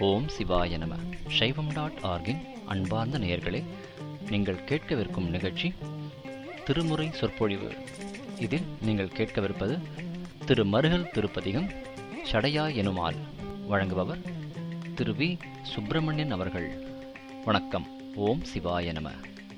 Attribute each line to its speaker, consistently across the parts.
Speaker 1: ஓம் சிவாய நம சைவம் டாட் ஆர்கின் அன்பார்ந்த நேயர்களே நீங்கள் கேட்கவிருக்கும் நிகழ்ச்சி திருமுறை சொற்பொழிவு இதில் நீங்கள் கேட்கவிருப்பது திரு மருகல் திருப்பதிகம் சடையா எனுமால் வழங்குபவர் திரு வி சுப்பிரமணியன் அவர்கள் வணக்கம் ஓம் சிவாய நம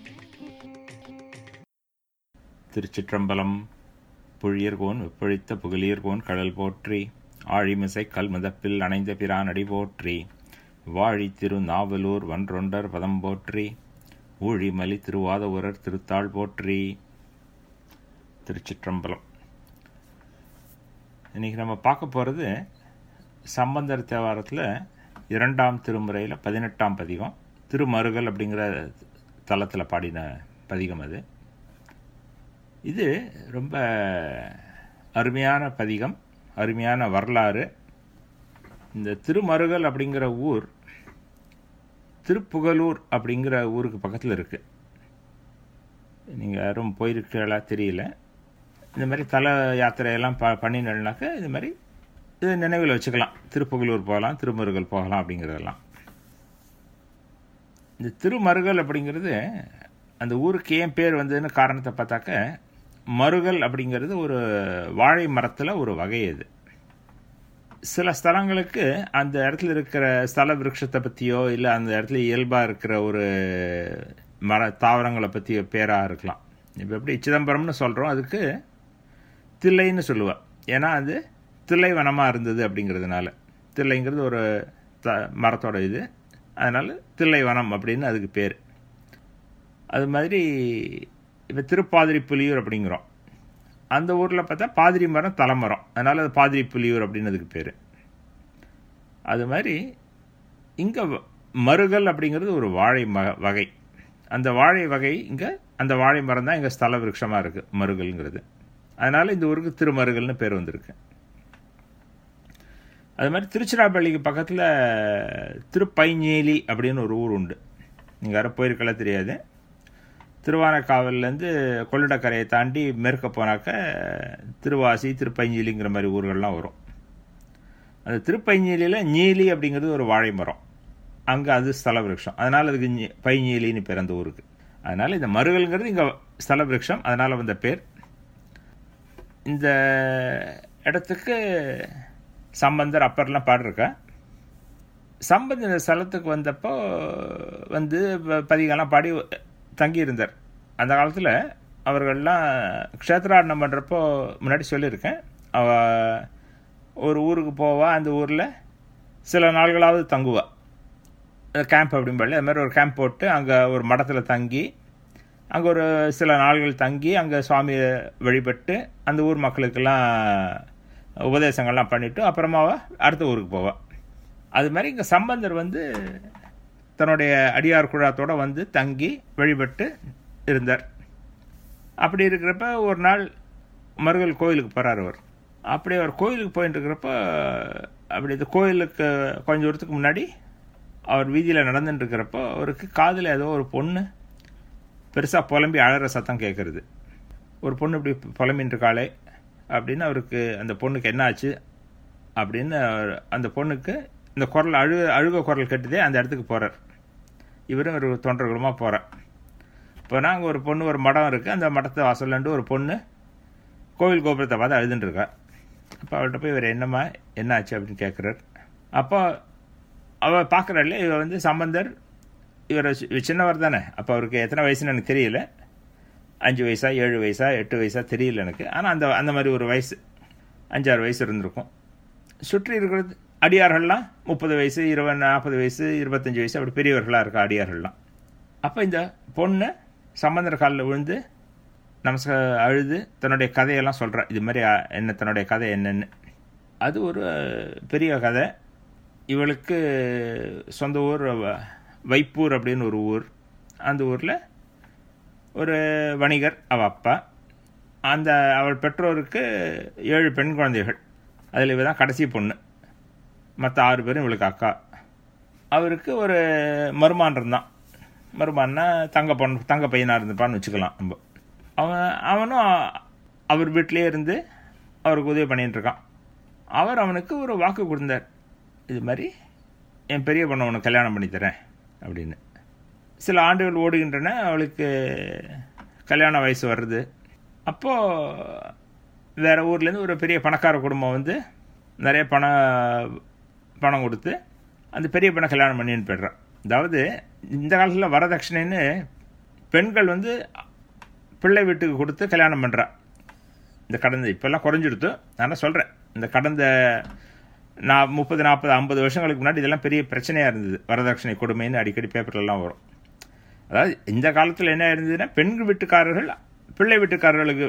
Speaker 2: திருச்சிற்றம்பலம் புழியர்கோன் வெப்பொழித்த புகழியர்கோன் கடல் போற்றி ஆழிமிசை கல்முதப்பில் அணைந்த பிரான் அடி போற்றி வாழி திரு நாவலூர் வன்றொண்டர் பதம் போற்றி ஊழிமலி திருவாதவரர் திருத்தாள் போற்றி திருச்சிற்றம்பலம் இன்னைக்கு நம்ம பார்க்க போகிறது சம்பந்தர் தேவாரத்தில் இரண்டாம் திருமுறையில் பதினெட்டாம் பதிகம் திருமருகல் அப்படிங்கிற தளத்தில் பாடின பதிகம் அது இது ரொம்ப அருமையான பதிகம் அருமையான வரலாறு இந்த திருமருகல் அப்படிங்கிற ஊர் திருப்புகலூர் அப்படிங்கிற ஊருக்கு பக்கத்தில் இருக்குது நீங்கள் யாரும் போயிருக்கீங்களா தெரியல இந்த மாதிரி தல யாத்திரையெல்லாம் ப பண்ணினாக்க இது மாதிரி இது நினைவில் வச்சுக்கலாம் திருப்புகலூர் போகலாம் திருமருகல் போகலாம் அப்படிங்கிறதெல்லாம் இந்த திருமருகல் அப்படிங்கிறது அந்த ஊருக்கு ஏன் பேர் வந்ததுன்னு காரணத்தை பார்த்தாக்க மருகல் அப்படிங்கிறது ஒரு வாழை மரத்தில் ஒரு வகை அது சில ஸ்தலங்களுக்கு அந்த இடத்துல இருக்கிற ஸ்தல விருட்சத்தை பற்றியோ இல்லை அந்த இடத்துல இயல்பாக இருக்கிற ஒரு மர தாவரங்களை பற்றி பேராக இருக்கலாம் இப்போ எப்படி சிதம்பரம்னு சொல்கிறோம் அதுக்கு தில்லைன்னு சொல்லுவாள் ஏன்னா அது தில்லை வனமாக இருந்தது அப்படிங்கிறதுனால தில்லைங்கிறது ஒரு த மரத்தோட இது அதனால் தில்லை வனம் அப்படின்னு அதுக்கு பேர் அது மாதிரி இப்போ திருப்பாதிரி புலியூர் அப்படிங்கிறோம் அந்த ஊரில் பார்த்தா பாதிரி மரம் தலைமரம் அதனால் அது பாதிரி புலியூர் அப்படின்னு அதுக்கு பேர் அது மாதிரி இங்கே மருகல் அப்படிங்கிறது ஒரு வாழை ம வகை அந்த வாழை வகை இங்கே அந்த வாழை மரம் தான் இங்கே ஸ்தல விருட்சமாக இருக்குது மருகல்ங்கிறது அதனால் இந்த ஊருக்கு திருமருகல்னு பேர் வந்திருக்கு அது மாதிரி திருச்சிராப்பள்ளிக்கு பக்கத்தில் திருப்பைஞ்சேலி அப்படின்னு ஒரு ஊர் உண்டு நீங்கள் யாரும் போயிருக்கலாம் தெரியாது திருவானக்காவல்லேருந்து கொள்ளிடக்கரையை தாண்டி மேற்க போனாக்க திருவாசி திருப்பஞ்சீலிங்கிற மாதிரி ஊர்கள்லாம் வரும் அந்த திருப்பஞ்சீலியில் நீலி அப்படிங்கிறது ஒரு வாழை மரம் அங்கே அது ஸ்தல விருட்சம் அதனால் அதுக்கு பைஞ்சீலின்னு பேர் அந்த ஊருக்கு அதனால் இந்த மருகல்ங்கிறது இங்கே ஸ்தல விருட்சம் அதனால் வந்த பேர் இந்த இடத்துக்கு சம்பந்தர் அப்பர்லாம் பாடிருக்கா சம்பந்த இந்த ஸ்தலத்துக்கு வந்தப்போ வந்து பதிகெல்லாம் பாடி தங்கியிருந்தார் அந்த காலத்தில் அவர்கள்லாம் க்ஷேத்ராடனம் பண்ணுறப்போ முன்னாடி சொல்லியிருக்கேன் அவ ஒரு ஊருக்கு போவா அந்த ஊரில் சில நாள்களாவது தங்குவா கேம்ப் அப்படிம்பாள் அது மாதிரி ஒரு கேம்ப் போட்டு அங்கே ஒரு மடத்தில் தங்கி அங்கே ஒரு சில நாள்கள் தங்கி அங்கே சுவாமியை வழிபட்டு அந்த ஊர் மக்களுக்கெல்லாம் உபதேசங்கள்லாம் பண்ணிவிட்டு அப்புறமாவா அடுத்த ஊருக்கு போவாள் அது மாதிரி இங்கே சம்பந்தர் வந்து தன்னுடைய அடியார் குழாத்தோடு வந்து தங்கி வழிபட்டு இருந்தார் அப்படி இருக்கிறப்ப ஒரு நாள் மருகல் கோயிலுக்கு போகிறார் அவர் அப்படி அவர் கோயிலுக்கு போயிட்டு இருக்கிறப்ப அப்படி இந்த கோயிலுக்கு கொஞ்ச தூரத்துக்கு முன்னாடி அவர் வீதியில் நடந்துட்டு இருக்கிறப்போ அவருக்கு காதில் ஏதோ ஒரு பொண்ணு பெருசாக புலம்பி அழகிற சத்தம் கேட்குறது ஒரு பொண்ணு இப்படி புலம்பின்னு இருக்காளே அப்படின்னு அவருக்கு அந்த பொண்ணுக்கு என்ன ஆச்சு அப்படின்னு அந்த பொண்ணுக்கு இந்த குரல் அழு அழுக குரல் கட்டுதே அந்த இடத்துக்கு போகிறார் இவரும் ஒரு தொண்டர்களுமாக போகிறார் இப்போ நாங்கள் ஒரு பொண்ணு ஒரு மடம் இருக்குது அந்த மடத்தை வாசல்லண்டு ஒரு பொண்ணு கோவில் கோபுரத்தை பார்த்து அழுதுன்ட்ருக்கா அப்போ அவள்கிட்ட போய் இவர் என்னம்மா என்ன ஆச்சு அப்படின்னு கேட்குறார் அப்போ அவள் பார்க்குறாள் இவர் வந்து சம்பந்தர் இவர் சின்னவர் தானே அப்போ அவருக்கு எத்தனை வயசுன்னு எனக்கு தெரியல அஞ்சு வயசா ஏழு வயசா எட்டு வயசா தெரியல எனக்கு ஆனால் அந்த அந்த மாதிரி ஒரு வயசு அஞ்சாறு வயசு இருந்திருக்கும் சுற்றி இருக்கிறது அடியார்கள்லாம் முப்பது வயசு இருபது நாற்பது வயசு இருபத்தஞ்சி வயசு அப்படி பெரியவர்களாக இருக்கா அடியார்கள்லாம் அப்போ இந்த பொண்ணு சம்பந்தர் காலில் விழுந்து நமஸ்க அழுது தன்னுடைய கதையெல்லாம் சொல்கிறா இது மாதிரி என்ன தன்னுடைய கதை என்னென்னு அது ஒரு பெரிய கதை இவளுக்கு சொந்த ஊர் வைப்பூர் அப்படின்னு ஒரு ஊர் அந்த ஊரில் ஒரு வணிகர் அவள் அப்பா அந்த அவள் பெற்றோருக்கு ஏழு பெண் குழந்தைகள் அதில் இவ தான் கடைசி பொண்ணு மற்ற ஆறு பேரும் இவளுக்கு அக்கா அவருக்கு ஒரு மருமான் இருந்தான் மருமான்னா தங்க பொண்ணு தங்க பையனாக இருந்துப்பான்னு வச்சுக்கலாம் நம்ம அவன் அவனும் அவர் வீட்டிலே இருந்து அவருக்கு உதவி பண்ணிகிட்டு இருக்கான் அவர் அவனுக்கு ஒரு வாக்கு கொடுத்தார் இது மாதிரி என் பெரிய பொண்ணை உனக்கு கல்யாணம் பண்ணி தரேன் அப்படின்னு சில ஆண்டுகள் ஓடுகின்றன அவளுக்கு கல்யாண வயசு வருது அப்போது வேறு ஊர்லேருந்து ஒரு பெரிய பணக்கார குடும்பம் வந்து நிறைய பணம் பணம் கொடுத்து அந்த பெரிய பெண்ணை கல்யாணம் பண்ணின்னு போய்ட்றான் அதாவது இந்த காலத்தில் வரதட்சணைன்னு பெண்கள் வந்து பிள்ளை வீட்டுக்கு கொடுத்து கல்யாணம் பண்ணுறா இந்த கடந்த இப்போல்லாம் குறைஞ்சிடுத்து நான் சொல்கிறேன் இந்த கடந்த நான் முப்பது நாற்பது ஐம்பது வருஷங்களுக்கு முன்னாடி இதெல்லாம் பெரிய பிரச்சனையாக இருந்தது வரதட்சணை கொடுமைன்னு அடிக்கடி பேப்பர்லலாம் வரும் அதாவது இந்த காலத்தில் என்ன இருந்ததுன்னா பெண்கள் வீட்டுக்காரர்கள் பிள்ளை வீட்டுக்காரர்களுக்கு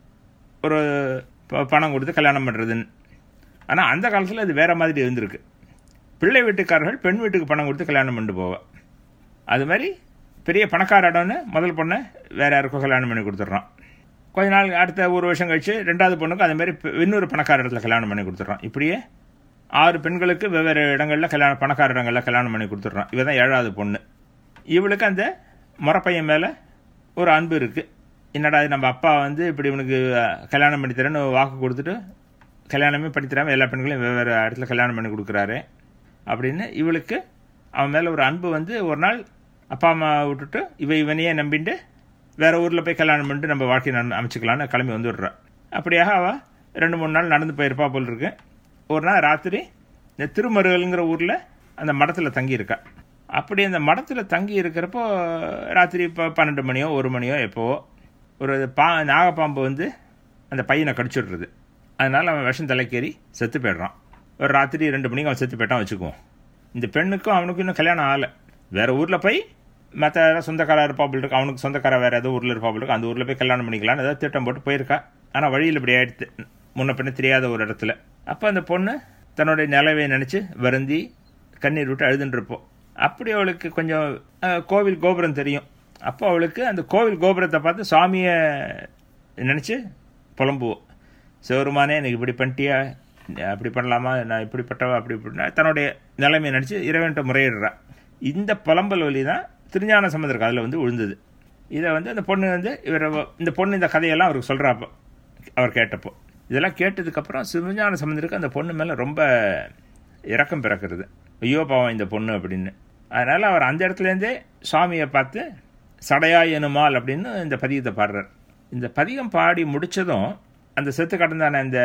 Speaker 2: ஒரு ப- பணம் கொடுத்து கல்யாணம் பண்ணுறதுன்னு ஆனால் அந்த காலத்தில் அது வேற மாதிரி இருந்திருக்கு பிள்ளை வீட்டுக்காரர்கள் பெண் வீட்டுக்கு பணம் கொடுத்து கல்யாணம் பண்ணிட்டு போவா அது மாதிரி பெரிய பணக்கார இடம்னு முதல் பொண்ணை வேற யாருக்கோ கல்யாணம் பண்ணி கொடுத்துட்றான் கொஞ்ச நாள் அடுத்த ஒரு வருஷம் கழிச்சு ரெண்டாவது பொண்ணுக்கு அதே மாதிரி பெ- இன்னொரு பணக்கார இடத்துல கல்யாணம் பண்ணி கொடுத்துட்றான் இப்படியே ஆறு பெண்களுக்கு வெவ்வேறு இடங்களில் கல்யாணம் பணக்கார இடங்களில் கல்யாணம் பண்ணி கொடுத்துட்றான் இவ தான் ஏழாவது பொண்ணு இவளுக்கு அந்த முறப்பையன் மேலே ஒரு அன்பு இருக்குது என்னடா இது நம்ம அப்பா வந்து இப்படி இவனுக்கு அஹ், கல்யாணம் பண்ணி தரேன்னு வாக்கு கொடுத்துட்டு கல்யாணமே பண்ணி தராமல் எல்லா பெண்களையும் வெவ்வேறு இடத்துல கல்யாணம் பண்ணி கொடுக்குறாரு அப்படின்னு இவளுக்கு அவன் மேலே ஒரு அன்பு வந்து ஒரு நாள் அப்பா அம்மா விட்டுட்டு இவ இவனையே நம்பிட்டு வேற ஊரில் போய் கல்யாணம் பண்ணிட்டு நம்ம வாழ்க்கை நட- அமைச்சுக்கலான்னு கிளம்பி வந்து விடுறா அப்படியாக அவள் ரெண்டு மூணு நாள் நடந்து போயிருப்பா போல் இருக்கு ஒரு நாள் ராத்திரி இந்த திருமருகல்ங்கிற ஊரில் அந்த மடத்தில் தங்கியிருக்கா அப்படி அந்த மடத்தில் தங்கி இருக்கிறப்போ ராத்திரி இப்போ பன்னெண்டு மணியோ ஒரு மணியோ எப்போவோ ஒரு பா நாகப்பாம்பு வந்து அந்த பையனை கடிச்சுடுறது அதனால் அவன் விஷம் தலைக்கேறி செத்து போயிடுறான் ஒரு ராத்திரி ரெண்டு மணிக்கு அவன் செத்து போயிட்டான் வச்சுக்குவோம் இந்த பெண்ணுக்கும் அவனுக்கும் இன்னும் கல்யாணம் ஆகலை வேற ஊரில் போய் மற்ற சொந்தக்காரா இருப்பாப்புல இருக்கு அவனுக்கு சொந்தக்கார வேற ஏதோ ஊரில் இருப்பாப்புல இருக்கு அந்த ஊரில் போய் கல்யாணம் பண்ணிக்கலாம்னு ஏதோ திட்டம் போட்டு போயிருக்கா ஆனால் வழியில் இப்படி ஆயிடுத்து முன்ன பின்ன தெரியாத ஒரு இடத்துல அப்போ அந்த பொண்ணு தன்னுடைய நிலவை நினச்சி வருந்தி கண்ணீர் விட்டு அழுதுன்னு இருப்போம் அப்படி அவளுக்கு கொஞ்சம் அஹ், கோவில் கோபுரம் தெரியும் அப்போ அவளுக்கு அந்த கோவில் கோபுரத்தை பார்த்து சாமியை நினச்சி புலம்புவோம் சிவருமானே எனக்கு இப்படி பண்ணிட்டியா அப்படி பண்ணலாமா நான் இப்படிப்பட்டவா அப்படி இப்படின்னா தன்னுடைய நிலைமையை நினச்சி இறைவன்ட்ட முறையிடுறா இந்த புலம்பல் வழி தான் திருஞான சம்பந்தர் காதில் வந்து விழுந்தது இதை வந்து அந்த பொண்ணு வந்து இவர் இந்த பொண்ணு இந்த கதையெல்லாம் அவருக்கு சொல்கிறாப்போ அவர் கேட்டப்போ இதெல்லாம் கேட்டதுக்கப்புறம் சிவஞான சம்பந்தருக்கு அந்த பொண்ணு மேலே ரொம்ப இரக்கம் பிறக்கிறது ஐயோ பாவம் இந்த பொண்ணு அப்படின்னு அதனால் அவர் அந்த இடத்துலேருந்தே சுவாமியை பார்த்து சடையா எனுமால் அப்படின்னு இந்த பதிகத்தை பாடுறார் இந்த பதிகம் பாடி முடிச்சதும் அந்த செத்து கடந்தான அந்த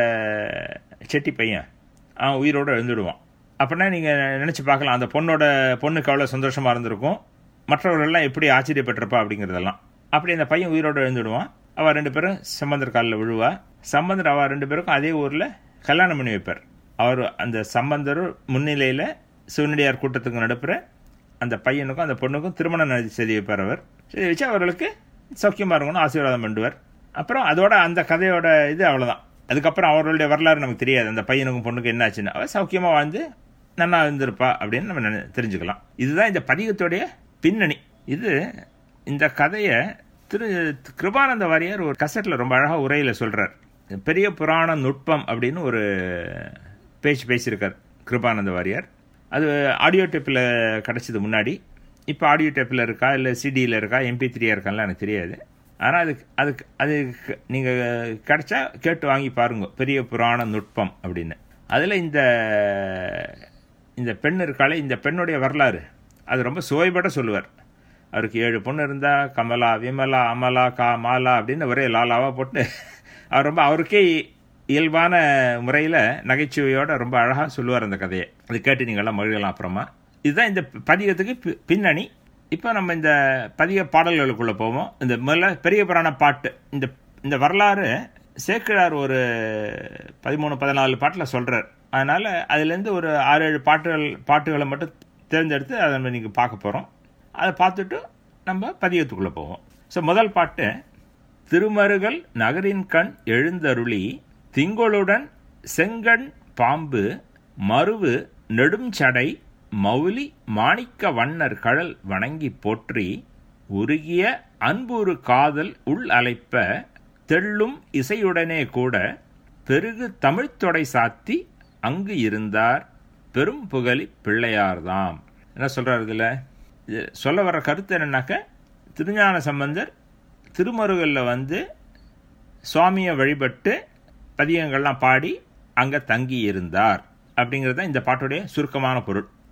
Speaker 2: செட்டி பையன் அவன் உயிரோடு எழுந்துடுவான் அப்படின்னா நீங்கள் நினச்சி பார்க்கலாம் அந்த பொண்ணோட பொண்ணுக்கு அவ்வளோ சந்தோஷமாக இருந்திருக்கும் மற்றவர்கள்லாம் எப்படி ஆச்சரியப்பட்டிருப்பா அப்படிங்கிறதெல்லாம் அப்படி அந்த பையன் உயிரோடு எழுந்துடுவான் அவள் ரெண்டு பேரும் சம்பந்தர் காலில் விழுவா சம்பந்தர் அவள் ரெண்டு பேருக்கும் அதே ஊரில் கல்யாணம் பண்ணி வைப்பார் அவர் அந்த சம்பந்தர் முன்னிலையில் சிவனடியார் கூட்டத்துக்கு நடுப்புற அந்த பையனுக்கும் அந்த பொண்ணுக்கும் திருமணம் நடத்தி செய்தி வைப்பார் அவர் செய்தி வச்சு அவர்களுக்கு சௌக்கியமாக இருக்கணும் ஆசீர்வாதம் பண்ணுவார் அப்புறம் அதோட அந்த கதையோட இது அவ்வளோதான் அதுக்கப்புறம் அவர்களுடைய வரலாறு நமக்கு தெரியாது அந்த பையனுக்கும் பொண்ணுக்கும் என்னாச்சுன்னு அவள் சௌக்கியமாக வாழ்ந்து நன்னா இருந்திருப்பா அப்படின்னு நம்ம நினை- தெரிஞ்சுக்கலாம் இதுதான் இந்த பதிகத்துடைய பின்னணி இது இந்த கதையை திரு கிருபானந்த வாரியார் ஒரு கசட்டில் ரொம்ப அழகாக உரையில் சொல்கிறார் பெரிய புராண நுட்பம் அப்படின்னு ஒரு பேச்சு பேசியிருக்கார் கிருபானந்த வாரியார் அது ஆடியோ டேப்பில் கிடச்சது முன்னாடி இப்போ ஆடியோ டேப்பில் இருக்கா இல்லை சிடியில் இருக்கா எம்பி த்ரீயாக இருக்கான்லாம் எனக்கு தெரியாது ஆனால் அதுக்கு அதுக்கு அதுக்கு நீங்கள் கிடைச்சா கேட்டு வாங்கி பாருங்க பெரிய புராண நுட்பம் அப்படின்னு அதில் இந்த இந்த பெண் இருக்காளே இந்த பெண்ணுடைய வரலாறு அது ரொம்ப சுவைபட சொல்லுவார் அவருக்கு ஏழு பொண்ணு இருந்தா கமலா விமலா அமலா கா மாலா அப்படின்னு ஒரே லாலாவாக போட்டு அவர் ரொம்ப அவருக்கே இயல்பான முறையில் நகைச்சுவையோட ரொம்ப அழகாக சொல்லுவார் அந்த கதையை அது கேட்டு நீங்கள்லாம் மகிழலாம் அப்புறமா இதுதான் இந்த பதிகத்துக்கு பி- பின்னணி இப்போ நம்ம இந்த பதிக பாடல்களுக்குள்ளே போவோம் இந்த முதல்ல பெரிய புராண பாட்டு இந்த இந்த வரலாறு சேக்கிழார் ஒரு பதிமூணு பதினாலு பாட்டில் சொல்கிறார் அதனால் அதுலேருந்து ஒரு ஆறு ஏழு பாட்டுகள் பாட்டுகளை மட்டும் தேர்ந்தெடுத்து அதை நம்ம நீங்கள் பார்க்க போகிறோம் அதை பார்த்துட்டு நம்ம பதிகத்துக்குள்ளே போவோம் ஸோ முதல் பாட்டு திருமருகல் நகரின் கண் எழுந்தருளி திங்களுடன் செங்கண் பாம்பு மருவு நெடுஞ்சடை மௌலி மாணிக்க வண்ணர் கழல் வணங்கி போற்றி உருகிய அன்புரு காதல் உள் அலைப்ப தெள்ளும் இசையுடனே கூட பெருகு தமிழ்த்தொடை சாத்தி அங்கு இருந்தார் பெரும் புகழி பிள்ளையார்தாம் என்ன சொல்றாரு இதுல இது சொல்ல வர கருத்து என்னன்னாக்க திருஞான சம்பந்தர் திருமருகல்ல வந்து சுவாமியை வழிபட்டு பதிகங்கள்லாம் பாடி அங்கே தங்கி இருந்தார் அப்படிங்கிறது தான் இந்த பாட்டுடைய சுருக்கமான பொருள்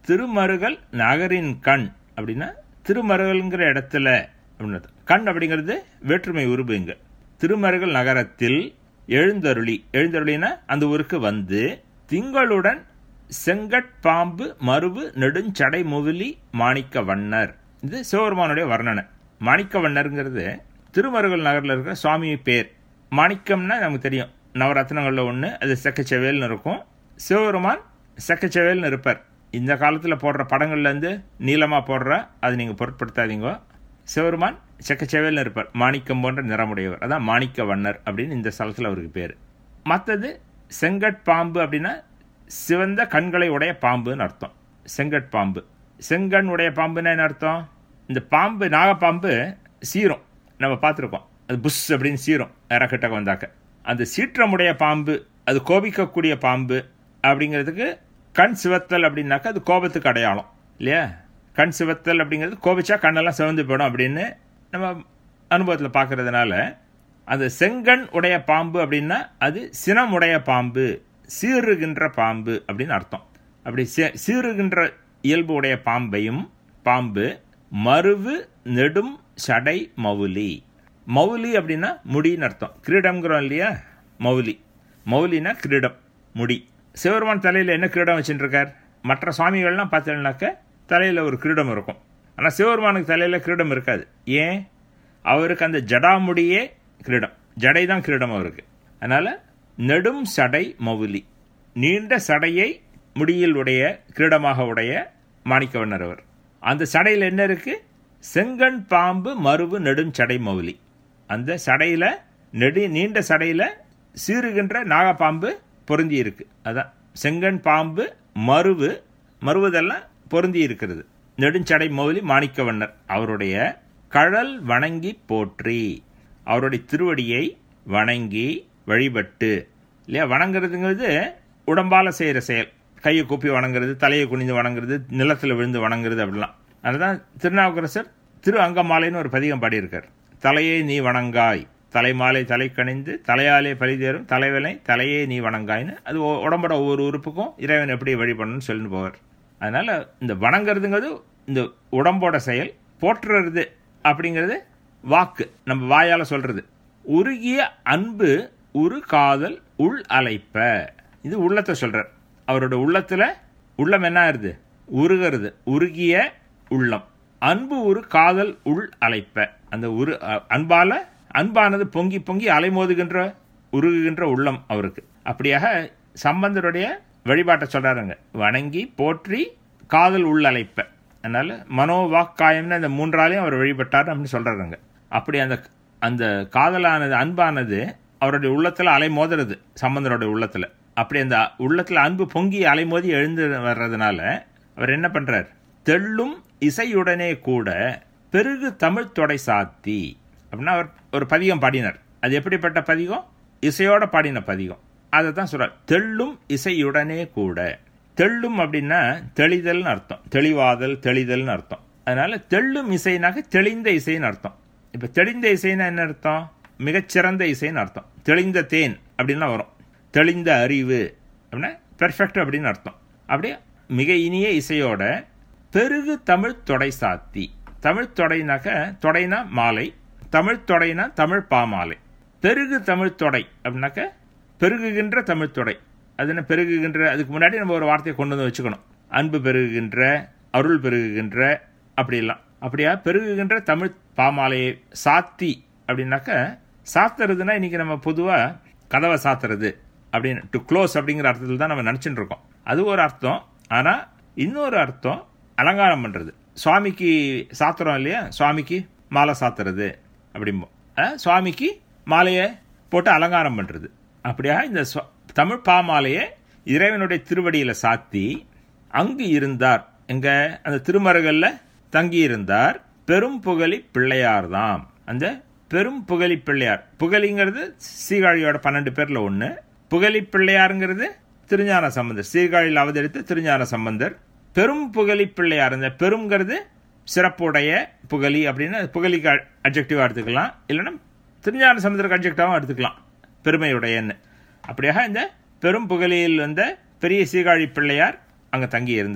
Speaker 2: திருமருகல் நகரின் கண் அப்படின்னா திருமருகல்ங்கிற இடத்துல அப்படின்னு கண் அப்படிங்கிறது வேற்றுமை உருபு இங்க திருமருகல் நகரத்தில் எழுந்தருளி எழுந்தருளினா அந்த ஊருக்கு வந்து திங்களுடன் செங்கட்பாம்பு மருவு நெடுஞ்சடை முவிலி மாணிக்க வண்ணர் இது சிவபெருமானுடைய வர்ணனை மாணிக்க வண்ணருங்கிறது திருமருகல் நகரில் இருக்கிற சுவாமி பேர் மாணிக்கம்னா நமக்கு தெரியும் நவரத்னங்களில் ஒன்று அது செக்கச்செவேல்னு இருக்கும் சிவபெருமான் செக்கச்செவேல்னு இருப்பார் இந்த காலத்தில் போடுற படங்கள்லேருந்து நீளமாக போடுற அது நீங்கள் பொருட்படுத்தாதீங்க சிவபெருமான் செக்கச்செவேல்னு இருப்பார் மாணிக்கம் போன்ற நிறமுடையவர் அதான் மாணிக்க வண்ணர் அப்படின்னு இந்த ஸ்தலத்தில் அவருக்கு பேர் மற்றது செங்கட் பாம்பு அப்படின்னா சிவந்த கண்களை உடைய பாம்புன்னு அர்த்தம் செங்கட் பாம்பு செங்கண் உடைய பாம்புன்னா என்ன அர்த்தம் இந்த பாம்பு நாகப்பாம்பு சீரும் நம்ம பார்த்துருக்கோம் அது புஷ் அப்படின்னு சீரும் இறக்கிட்டக்க வந்தாக்க அந்த சீற்றமுடைய பாம்பு அது கோபிக்கக்கூடிய பாம்பு அப்படிங்கிறதுக்கு கண் சிவத்தல் அப்படின்னாக்கா அது கோபத்துக்கு அடையாளம் இல்லையா கண் சிவத்தல் அப்படிங்கிறது கோபிச்சா கண்ணெல்லாம் சிவந்து போயிடும் அப்படின்னு நம்ம அனுபவத்தில் பார்க்கறதுனால அந்த செங்கண் உடைய பாம்பு அப்படின்னா அது சினமுடைய பாம்பு சீறுகின்ற பாம்பு அப்படின்னு அர்த்தம் அப்படி சீறுகின்ற இயல்பு உடைய பாம்பையும் பாம்பு மருவு நெடும் சடை மவுலி மௌலி அப்படின்னா முடின்னு அர்த்தம் கிரீடம்ங்கிறோம் இல்லையா மௌலி மௌலினா கிரீடம் முடி சிவபெருமான் தலையில் என்ன கிரீடம் வச்சுட்டு இருக்கார் மற்ற சுவாமிகள்லாம் பார்த்தீங்கன்னாக்க தலையில் ஒரு கிரீடம் இருக்கும் ஆனால் சிவபெருமானுக்கு தலையில் கிரீடம் இருக்காது ஏன் அவருக்கு அந்த ஜடாமுடியே கிரீடம் ஜடை தான் கிரீடம் அவருக்கு அதனால் நெடும் சடை மவுலி நீண்ட சடையை முடியில் உடைய கிரீடமாக உடைய மாணிக்கவண்ணர் அவர் அந்த சடையில் என்ன இருக்கு செங்கண் பாம்பு மருவு நெடும் சடை மவுலி அந்த சடையில் நெடு நீண்ட சடையில் சீறுகின்ற நாகப்பாம்பு பொருந்தி இருக்கு அதான் செங்கண் பாம்பு மருவு மருவதெல்லாம் பொருந்தி இருக்கிறது நெடுஞ்சடை மௌலி மாணிக்கவண்ணர் அவருடைய கழல் வணங்கி போற்றி அவருடைய திருவடியை வணங்கி வழிபட்டு இல்லையா வணங்குறதுங்கிறது உடம்பால செய்கிற செயல் கையை கூப்பி வணங்குறது தலையை குனிந்து வணங்குறது நிலத்தில் விழுந்து வணங்குறது அப்படிலாம் அதுதான் திருநாவுக்கரசர் திரு அங்கமாலைன்னு ஒரு பதிகம் பாடியிருக்கார் தலையை நீ வணங்காய் தலைமாலை தலை கணிந்து தலையாலே பரிதேறும் தலைவலை தலையே நீ வணங்காய்னு அது உடம்போட ஒவ்வொரு உறுப்புக்கும் இறைவன் எப்படி வழிபடணும்னு சொல்லிட்டு போவார் அதனால இந்த வணங்குறதுங்கிறது இந்த உடம்போட செயல் போற்றுறது அப்படிங்கிறது வாக்கு நம்ம வாயால் சொல்றது உருகிய அன்பு உரு காதல் உள் அலைப்ப இது உள்ளத்தை சொல்றார் அவரோட உள்ளத்துல உள்ளம் என்ன ஆயிருது உருகிறது உருகிய உள்ளம் அன்பு ஒரு காதல் உள் அலைப்ப அந்த உரு அன்பால அன்பானது பொங்கி பொங்கி அலைமோதுகின்ற உருகுகின்ற உள்ளம் அவருக்கு அப்படியாக சம்பந்தருடைய வழிபாட்டை சொல்றாருங்க வணங்கி போற்றி காதல் உள் அலைப்ப அதனால மனோ வாக்காயம்னு அந்த மூன்றாலையும் அவர் வழிபட்டார் அப்படின்னு சொல்றாருங்க அப்படி அந்த அந்த காதலானது அன்பானது அவருடைய உள்ளத்துல அலைமோதுறது சம்பந்தருடைய உள்ளத்துல அப்படி அந்த உள்ளத்துல அன்பு பொங்கி அலைமோதி எழுந்து வர்றதுனால அவர் என்ன பண்றார் தெள்ளும் இசையுடனே கூட பெருகு தமிழ் தொடை சாத்தி அப்படின்னா அவர் ஒரு பதிகம் பாடினார் அது எப்படிப்பட்ட பதிகம் இசையோட பாடின பதிகம் அதை தான் சொல்றார் தெள்ளும் இசையுடனே கூட தெள்ளும் அப்படின்னா தெளிதல்னு அர்த்தம் தெளிவாதல் தெளிதல்னு அர்த்தம் அதனால தெள்ளும் இசைனாக்க தெளிந்த இசைன்னு அர்த்தம் இப்ப தெளிந்த இசைன்னா என்ன அர்த்தம் மிகச்சிறந்த இசைன்னு அர்த்தம் தெளிந்த தேன் அப்படின்னா வரும் தெளிந்த அறிவு அப்படின்னா பெர்ஃபெக்ட் அப்படின்னு அர்த்தம் அப்படியே மிக இனிய இசையோட பெருகு தமிழ் தொடை சாத்தி தமிழ் தொடைனாக்க தொடைனா மாலை தமிழ் தொடைனா தமிழ் பாமாலை பெருகு தமிழ் தொடை அப்படின்னாக்க பெருகுகின்ற தமிழ் தொடை அது என்ன பெருகுகின்ற அதுக்கு முன்னாடி நம்ம ஒரு வார்த்தையை கொண்டு வந்து வச்சுக்கணும் அன்பு பெருகுகின்ற அருள் பெருகுகின்ற அப்படிலாம் அப்படியா பெருகுகின்ற தமிழ் பாமாலையை சாத்தி அப்படின்னாக்க சாத்துறதுன்னா இன்னைக்கு நம்ம பொதுவாக கதவை சாத்துறது அப்படின்னு டு க்ளோஸ் அப்படிங்கிற அர்த்தத்தில் தான் நம்ம நினச்சிட்டு இருக்கோம் அது ஒரு அர்த்தம் ஆனால் இன்னொரு அர்த்தம் அலங்காரம் பண்ணுறது சுவாமிக்கு சாத்துறோம் இல்லையா சுவாமிக்கு மாலை சாத்துறது அப்படிம்போம் சுவாமிக்கு மாலையை போட்டு அலங்காரம் பண்ணுறது அப்படியா இந்த தமிழ் பாமாலையை இறைவனுடைய திருவடியில் சாத்தி அங்கு இருந்தார் எங்க அந்த திருமருகல்ல தங்கி இருந்தார் பெரும் புகழி பிள்ளையார் தாம் அந்த பெரும் புகழி பிள்ளையார் புகழிங்கிறது சீகாழியோட பன்னெண்டு பேர்ல ஒன்று புகழி பிள்ளையாருங்கிறது திருஞான சம்பந்தர் சீர்காழியில் அவதரித்த திருஞான சம்பந்தர் பெரும் புகழி பிள்ளையார் இந்த பெருங்கிறது சிறப்புடைய புகழி அப்படின்னு புகழிக்கு அப்ஜெக்டிவாக எடுத்துக்கலாம் இல்லைன்னா திருஞான சமுதிரக்கு அப்ஜெக்டாகவும் எடுத்துக்கலாம் பெருமையுடையன்னு அப்படியாக இந்த பெரும் புகழியில் வந்த பெரிய சீகாழி பிள்ளையார் அங்கே தங்கி இருந்தார்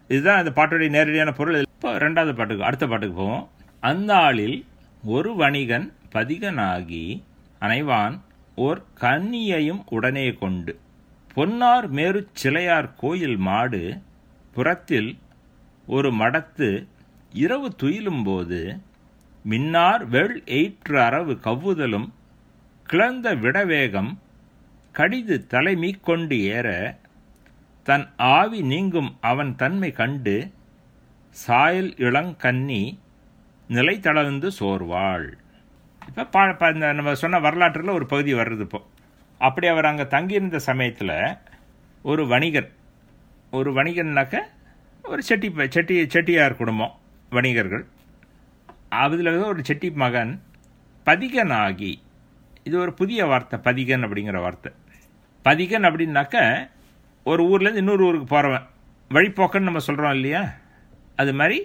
Speaker 2: இதுதான் அந்த பாட்டுடைய நேரடியான பொருள் இப்போ ரெண்டாவது பாட்டுக்கு அடுத்த பாட்டுக்கு போவோம் அந்த ஆளில் ஒரு வணிகன் பதிகனாகி அனைவான் ஓர் கன்னியையும் உடனே கொண்டு பொன்னார் மேரு சிலையார் கோயில் மாடு புறத்தில் ஒரு மடத்து இரவு துயிலும்போது மின்னார் வெள் எயிற்று அரவு கவ்வுதலும் கிளர்ந்த விடவேகம் கடிது தலைமீ கொண்டு ஏற தன் ஆவி நீங்கும் அவன் தன்மை கண்டு சாயல் இளங்கன்னி நிலை தளர்ந்து சோர்வாள் இப்போ பா ப- இந்த நம்ம சொன்ன வரலாற்றில் ஒரு பகுதி வர்றது இப்போ அப்படி அவர் அங்கே தங்கியிருந்த சமயத்தில் ஒரு வணிகர் ஒரு வணிகர்னாக்க ஒரு செட்டி ப- செட்டி செட்டியார் குடும்பம் வணிகர்கள் அதில் ஒரு செட்டி மகன் பதிகனாகி இது ஒரு புதிய வார்த்தை பதிகன் அப்படிங்கிற வார்த்தை பதிகன் அப்படின்னாக்க ஒரு ஊர்லேருந்து இன்னொரு ஊருக்கு போகிறவன் வழிப்போக்கன்னு நம்ம சொல்கிறோம் இல்லையா அது மாதிரி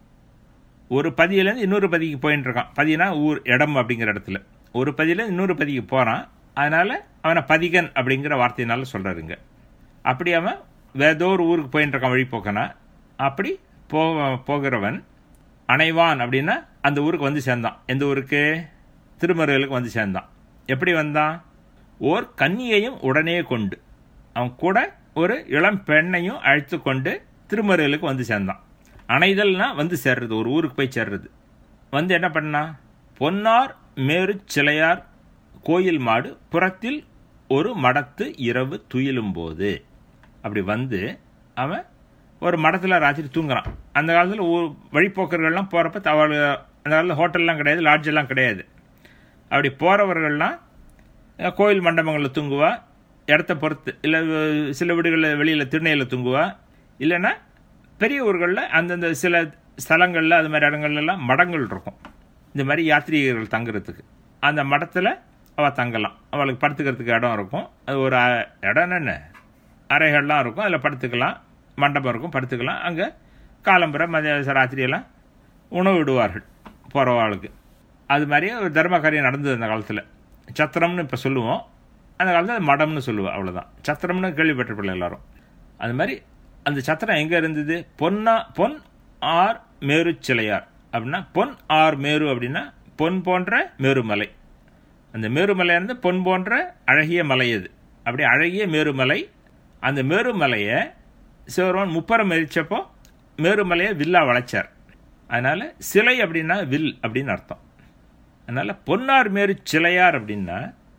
Speaker 2: ஒரு பதியிலேருந்து இன்னொரு பதிக்கு போயின்னு இருக்கான் பதினா ஊர் இடம் அப்படிங்கிற இடத்துல ஒரு பதியிலேருந்து இன்னொரு பதிக்கு போகிறான் அதனால் அவனை பதிகன் அப்படிங்கிற வார்த்தையினால சொல்கிறாருங்க அப்படி அவன் வேற ஏதோ ஒரு ஊருக்கு போயின்னு இருக்கான் வழிப்போக்கனா அப்படி போ போகிறவன் அணைவான் அப்படின்னா அந்த ஊருக்கு வந்து சேர்ந்தான் எந்த ஊருக்கு திருமருகலுக்கு வந்து சேர்ந்தான் எப்படி வந்தான் ஓர் கன்னியையும் உடனே கொண்டு அவன் கூட ஒரு இளம் பெண்ணையும் அழைத்து கொண்டு திருமருகலுக்கு வந்து சேர்ந்தான் அணைதல்னா வந்து சேர்றது ஒரு ஊருக்கு போய் சேர்றது வந்து என்ன பண்ணா பொன்னார் மேரு சிலையார் கோயில் மாடு புறத்தில் ஒரு மடத்து இரவு துயிலும் போது அப்படி வந்து அவன் ஒரு மடத்தில் ராத்திரி தூங்குறான் அந்த காலத்தில் ஊர் வழிப்போக்கர்கள்லாம் போகிறப்ப தவறு அந்த காலத்தில் ஹோட்டல்லாம் கிடையாது லாட்ஜ் எல்லாம் கிடையாது அப்படி போகிறவர்கள்லாம் அஹ், கோயில் மண்டபங்களில் தூங்குவா இடத்த பொறுத்து இல்லை சில வீடுகளில் வெளியில் திருநெல்வேலியில் தூங்குவா இல்லைன்னா பெரிய ஊர்களில் அந்தந்த சில ஸ்தலங்களில் அது மாதிரி இடங்கள்லாம் மடங்கள் இருக்கும் இந்த மாதிரி யாத்ரீகர்கள் தங்குறதுக்கு அந்த மடத்தில் அவள் தங்கலாம் அவளுக்கு படுத்துக்கிறதுக்கு இடம் இருக்கும் அது ஒரு அ- இடம் என்ன அறைகள்லாம் இருக்கும் அதில் படுத்துக்கலாம் மண்டபம் இருக்கும் படுத்துக்கலாம் அங்கே காலம்புரை மதிய ராத்திரியெல்லாம் உணவு விடுவார்கள் போகிறவாளுக்கு அது மாதிரியே ஒரு தர்ம காரியம் நடந்தது அந்த காலத்தில் சத்திரம்னு இப்போ சொல்லுவோம் அந்த காலத்தில் அது மடம்னு சொல்லுவோம் அவ்வளோதான் சத்திரம்னு கேள்விப்பட்டிருப்பில்ல எல்லாரும் அது மாதிரி அந்த சத்திரம் எங்கே இருந்தது பொன்னா பொன் ஆர் மேரு சிலையார் அப்படின்னா பொன் ஆர் மேரு அப்படின்னா பொன் போன்ற மேருமலை அந்த மேருமலை இருந்து பொன் போன்ற அழகிய மலை அது அப்படி அழகிய மேருமலை அந்த மேருமலையை சிவருமன் முப்பரம் எரிச்சப்போ மேருமலையை வில்லா வளைச்சார் அதனால சிலை அப்படின்னா வில் அப்படின்னு அர்த்தம் அதனால பொன்னார் மேரு சிலையார் அப்படின்னா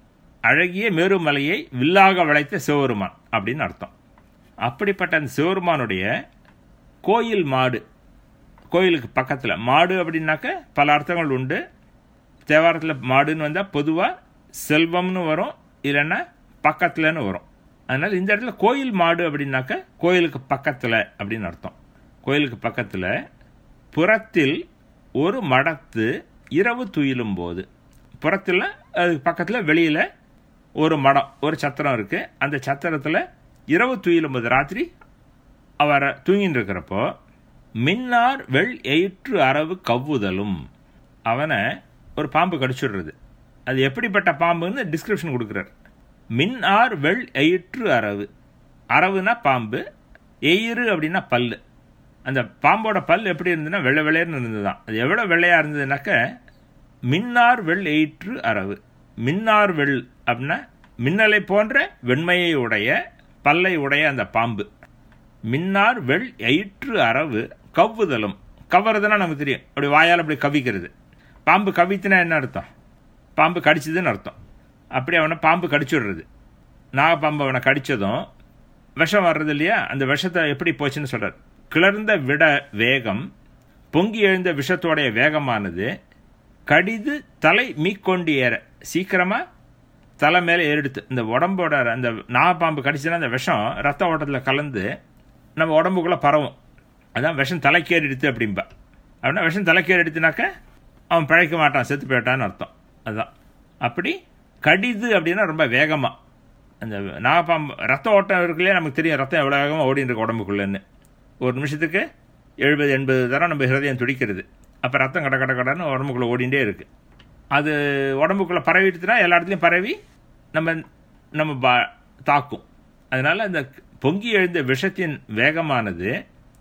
Speaker 2: அழகிய மேருமலையை வில்லாக வளைத்த சிவருமான் அப்படின்னு அர்த்தம் அப்படிப்பட்ட அந்த சிவருமானுடைய கோயில் மாடு கோயிலுக்கு பக்கத்தில் மாடு அப்படின்னாக்க பல அர்த்தங்கள் உண்டு தேவாரத்தில் மாடுன்னு வந்தால் பொதுவாக செல்வம்னு வரும் இல்லைன்னா பக்கத்துலன்னு வரும் அதனால் இந்த இடத்துல கோயில் மாடு அப்படின்னாக்க கோயிலுக்கு பக்கத்தில் அப்படின்னு அர்த்தம் கோயிலுக்கு பக்கத்தில் புறத்தில் ஒரு மடத்து இரவு துயிலும் போது புறத்தில் அது பக்கத்தில் வெளியில் ஒரு மடம் ஒரு சத்திரம் இருக்குது அந்த சத்திரத்தில் இரவு துயிலும் போது ராத்திரி அவர் தூங்கின்னு இருக்கிறப்போ மின்னார் வெள் எயிற்று அரவு கவ்வுதலும் அவனை ஒரு பாம்பு கடிச்சுடுறது அது எப்படிப்பட்ட பாம்புன்னு டிஸ்கிரிப்ஷன் கொடுக்குறார் மின்னார் வெள் எயிற்று அரவு அரவுனா பாம்பு எயிறு அப்படின்னா பல்லு அந்த பாம்போட பல் எப்படி இருந்ததுன்னா வெள்ளை வெள்ளையர்னு இருந்ததுதான் அது எவ்வளோ வெள்ளையாக இருந்ததுனாக்க மின்னார் வெள் எயிற்று அரவு மின்னார் வெள் அப்படின்னா மின்னலை போன்ற வெண்மையை உடைய பல்லை உடைய அந்த பாம்பு மின்னார் வெள் எயிற்று அரவு கவ்வுதலும் கவ்வுறதுன்னா நமக்கு தெரியும் அப்படி வாயால் அப்படி கவிக்கிறது பாம்பு கவித்துனா என்ன அர்த்தம் பாம்பு கடிச்சதுன்னு அர்த்தம் அப்படி அவனை பாம்பு கடிச்சுடுறது நாகப்பாம்பு அவனை கடிச்சதும் விஷம் வர்றது இல்லையா அந்த விஷத்தை எப்படி போச்சுன்னு சொல்றார் கிளர்ந்த விட வேகம் பொங்கி எழுந்த விஷத்தோடைய வேகமானது கடிது தலை மீக்கொண்டு ஏற சீக்கிரமா தலை மேலே ஏறிடுத்து இந்த உடம்போட அந்த நாகப்பாம்பு கடிச்சுன்னா அந்த விஷம் ரத்த ஓட்டத்தில் கலந்து நம்ம உடம்புக்குள்ளே பரவும் அதான் விஷம் தலைக்கேறிடுத்து அப்படிம்பா அப்படின்னா விஷம் தலைக்கேறிடுத்துனாக்க அவன் பிழைக்க மாட்டான் செத்து போயிட்டான்னு அர்த்தம் அதுதான் அப்படி கடிது அப்படின்னா ரொம்ப வேகமாக அந்த நாகப்பாம்பு ரத்த ஓட்டம் இருக்குல்லையே நமக்கு தெரியும் ரத்தம் எவ்வளோ வேகமாக ஓடின்னு இருக்கு உடம்புக்குள்ளேன்னு ஒரு நிமிஷத்துக்கு எழுபது எண்பது தரம் நம்ம ஹிருதயம் துடிக்கிறது அப்போ ரத்தம் கட கட கடன்னு உடம்புக்குள்ளே ஓடிண்டே இருக்கு அது உடம்புக்குள்ளே பரவிடுச்சுன்னா எல்லா இடத்துலையும் பரவி நம்ம நம்ம பா தாக்கும் அதனால் அந்த பொங்கி எழுந்த விஷத்தின் வேகமானது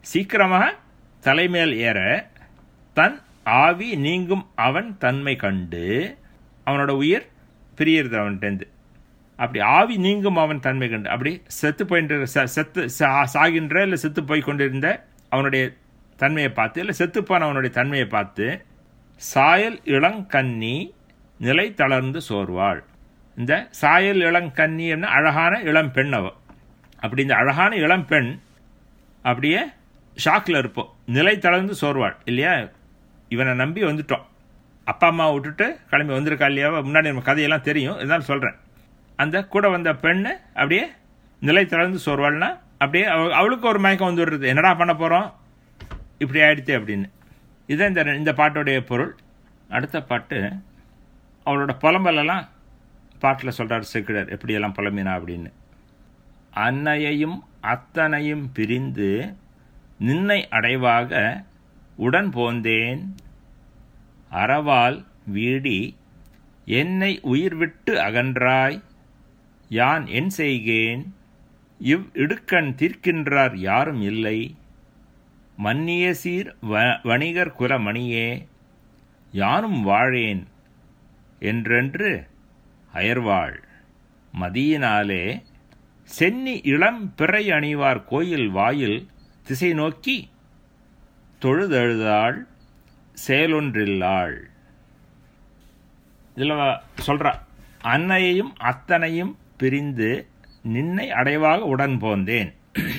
Speaker 2: சீக்கிரமாக தலைமேல் ஏற தன் ஆவி நீங்கும் அவன் தன்மை கண்டு அவனோட உயிர் பிரியறது அவன்கிட்டேருந்து அப்படி ஆவி நீங்கும் அவன் தன்மை கண்டு அப்படி செத்து போயின்ற ச- செத்து சா- சாகின்ற இல்லை செத்து போய் கொண்டிருந்த அவனுடைய தன்மையை பார்த்து இல்லை செத்து போன அவனுடைய தன்மையை பார்த்து சாயல் இளங்கன்னி நிலை தளர்ந்து சோர்வாள் இந்த சாயல் இளங்கன்னி என்ன அழகான இளம் பெண் அவ அப்படி இந்த அழகான இளம் பெண் அப்படியே ஷாக்கில் இருப்போம் நிலை தளர்ந்து சோர்வாள் இல்லையா இவனை நம்பி வந்துட்டோம் அப்பா அம்மா விட்டுட்டு கிளம்பி வந்திருக்கா இல்லையா முன்னாடி நம்ம கதையெல்லாம் தெரியும் இருந்தாலும் சொல்கிறேன் அந்த கூட வந்த பெண்ணு அப்படியே நிலை தளர்ந்து சோர்வாள்னா அப்படியே அவ அவளுக்கு ஒரு மயக்கம் வந்து விடுறது என்னடா பண்ண போகிறோம் இப்படி ஆயிடுச்சு அப்படின்னு இதுதான் இந்த இந்த பாட்டோடைய பொருள் அடுத்த பாட்டு அவளோட புலம்பலெல்லாம் பாட்டில் சொல்கிறார் செக்கிடர் எப்படியெல்லாம் புலம்பினா அப்படின்னு அன்னையையும் அத்தனையும் பிரிந்து நின்னை அடைவாக உடன் போந்தேன் அறவால் வீடி என்னை உயிர் விட்டு அகன்றாய் யான் என் செய்கேன் இவ் இடுக்கண் தீர்க்கின்றார் யாரும் இல்லை மன்னிய சீர் வ வணிகர் குலமணியே யானும் வாழேன் என்றென்று அயர்வாள் மதியினாலே சென்னி இளம் பிறை அணிவார் கோயில் வாயில் திசை நோக்கி தொழுதழுதாள் செயலொன்றில்லாள் இதில் சொல்றா அன்னையையும் அத்தனையும் பிரிந்து நின்னை அடைவாக உடன் போந்தேன்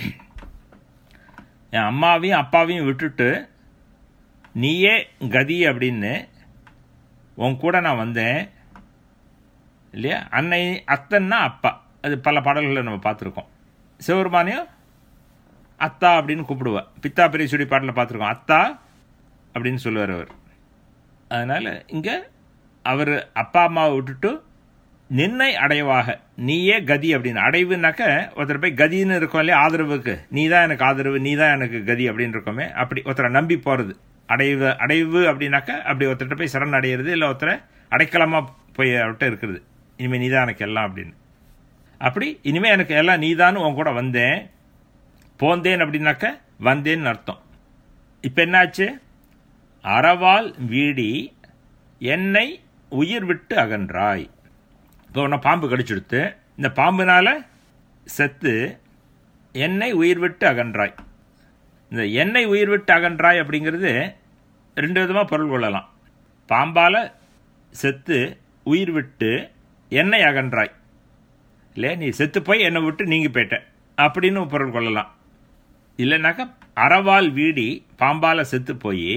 Speaker 2: என் அம்மாவையும் அப்பாவையும் விட்டுட்டு நீயே கதி அப்படின்னு உன் கூட நான் வந்தேன் இல்லையா அன்னை அத்தன்னா அப்பா அது பல பாடல்களை நம்ம பார்த்துருக்கோம் சிவபெருமானையும் அத்தா அப்படின்னு கூப்பிடுவா பித்தா பெரிய சுடி பாட்டில் பார்த்துருக்கோம் அத்தா அப்படின்னு சொல்லுவார் அவர் அதனால் இங்கே அவர் அப்பா அம்மாவை விட்டுட்டு நின்னை அடைவாக நீயே கதி அப்படின்னு அடைவுனாக்க ஒருத்தர் போய் கதின்னு இருக்கோம் இல்லையா ஆதரவுக்கு நீ தான் எனக்கு ஆதரவு நீ தான் எனக்கு கதி அப்படின்னு இருக்கோமே அப்படி ஒருத்தரை நம்பி போகிறது அடைவு அடைவு அப்படின்னாக்க அப்படி ஒருத்தர்கிட்ட போய் சரண் அடையிறது இல்லை ஒருத்தரை அடைக்கலமாக போய் அவர்கிட்ட இருக்கிறது இனிமேல் நீ தான் எனக்கு எல்லாம் அப்படின்னு அப்படி இனிமேல் எனக்கு எல்லாம் நீதான்னு உன் கூட வந்தேன் போந்தேன் அப்படின்னாக்க வந்தேன்னு அர்த்தம் இப்போ என்னாச்சு அறவால் வீடி என்னை உயிர் விட்டு அகன்றாய் இப்போ உன்னை பாம்பு கடிச்சுடுத்து இந்த பாம்புனால செத்து என்னை உயிர் விட்டு அகன்றாய் இந்த என்னை உயிர் விட்டு அகன்றாய் அப்படிங்கிறது ரெண்டு விதமாக பொருள் கொள்ளலாம் பாம்பால் செத்து உயிர் விட்டு என்னை அகன்றாய் இல்லை நீ செத்து போய் என்னை விட்டு நீங்கி போயிட்ட அப்படின்னு பொருள் கொள்ளலாம் இல்லைனாக்கா அறவால் வீடி பாம்பால செத்து போய்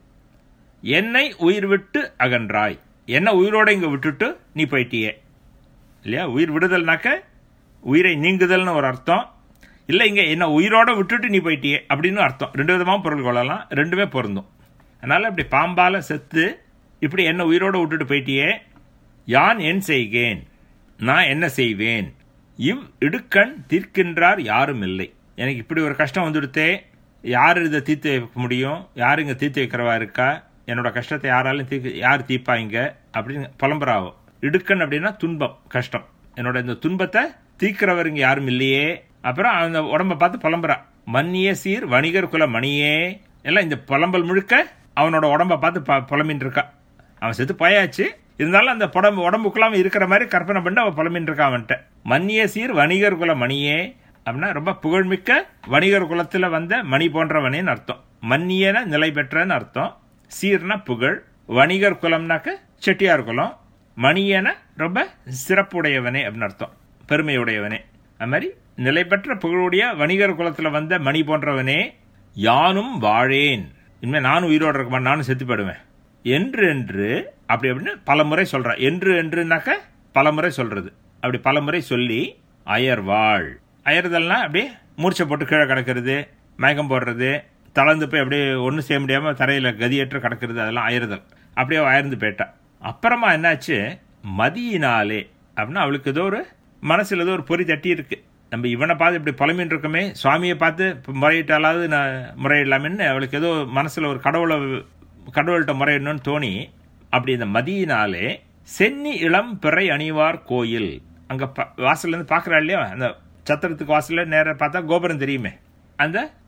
Speaker 2: என்னை உயிர் விட்டு அகன்றாய் என்ன உயிரோட இங்கே விட்டுட்டு நீ போயிட்டியே இல்லையா உயிர் விடுதல்னாக்க உயிரை நீங்குதல்னு ஒரு அர்த்தம் இல்லை இங்கே என்ன உயிரோட விட்டுட்டு நீ போயிட்டியே அப்படின்னு அர்த்தம் ரெண்டு விதமாக பொருள் கொள்ளலாம் ரெண்டுமே பொருந்தும் அதனால் இப்படி பாம்பால செத்து இப்படி என்ன உயிரோட விட்டுட்டு போயிட்டியே யான் என் செய்கேன் நான் என்ன செய்வேன் இவ் இடுக்கண் தீர்க்கின்றார் யாரும் இல்லை எனக்கு இப்படி ஒரு கஷ்டம் வந்துடுத்தே யார் இதை தீர்த்து வைக்க முடியும் யார் இங்கே தீர்த்து வைக்கிறவா இருக்கா என்னோட கஷ்டத்தை யாராலும் தீர்க்க யார் தீர்ப்பாங்க அப்படின்னு புலம்புறாவும் இடுக்கண் அப்படின்னா துன்பம் கஷ்டம் என்னோட இந்த துன்பத்தை தீர்க்கிறவர் இங்கே யாரும் இல்லையே அப்புறம் அந்த உடம்ப பார்த்து புலம்புறா மன்னிய சீர் வணிகர் குல மணியே எல்லாம் இந்த புலம்பல் முழுக்க அவனோட உடம்ப பார்த்து ப- புலம்பின்னு இருக்கா அவன் செத்து போயாச்சு இருந்தாலும் அந்த புடம்பு உடம்புக்குள்ளாம இருக்கிற மாதிரி கற்பனை பண்ணி அவன் புலம்பின்னு இருக்கான் அவன்கிட்ட மன்னிய சீர் வணிகர் குல மணியே அப்படின்னா ரொம்ப புகழ்மிக்க வணிகர் குலத்துல வந்த மணி போன்றவனேன்னு அர்த்தம் மன்னியன நிலை பெற்றன்னு அர்த்தம் சீர்னா புகழ் வணிகர் குலம்னாக்க செட்டியார் குலம் மணியன ரொம்ப சிறப்புடையவனே அப்படின்னு அர்த்தம் பெருமையுடையவனே அது மாதிரி நிலை பெற்ற புகழுடைய வணிகர் குலத்துல வந்த மணி போன்றவனே யானும் வாழேன் இனிமே நானும் உயிரோடு இருக்க மாட்டேன் நானும் செத்து போயிடுவேன் என்று என்று அப்படி அப்படின்னு பல முறை சொல்றான் என்று என்றுனாக்க பல முறை சொல்றது அப்படி பல முறை சொல்லி அயர்வாள் அயர்தல்னா அப்படியே மூர்ச்சை போட்டு கீழே கிடக்கிறது மயக்கம் போடுறது தளர்ந்து போய் அப்படியே ஒன்றும் செய்ய முடியாமல் தரையில் கதியற்று கிடக்கிறது அதெல்லாம் அயர்தல் அப்படியே அயர்ந்து போயிட்டான் அப்புறமா என்னாச்சு மதியினாலே அப்படின்னா அவளுக்கு ஏதோ ஒரு மனசில் ஏதோ ஒரு பொறி தட்டி இருக்கு நம்ம இவனை பார்த்து இப்படி புலம்பின்னு இருக்கோமே சுவாமியை பார்த்து இப்ப முறையிட்டாலாவது நான் முறையிடலாமேன்னு அவளுக்கு ஏதோ மனசில் ஒரு கடவுளை கடவுள்கிட்ட முறையிடணும்னு தோணி அப்படி இந்த மதியினாலே சென்னி இளம் பிறை அணிவார் கோயில் அங்கே ப வாசல்லேருந்து பார்க்குறா இல்லையா அந்த சத்திரத்துக்கு வாசலில் நேராக பார்த்தா கோபுரம் தெரியுமே அந்த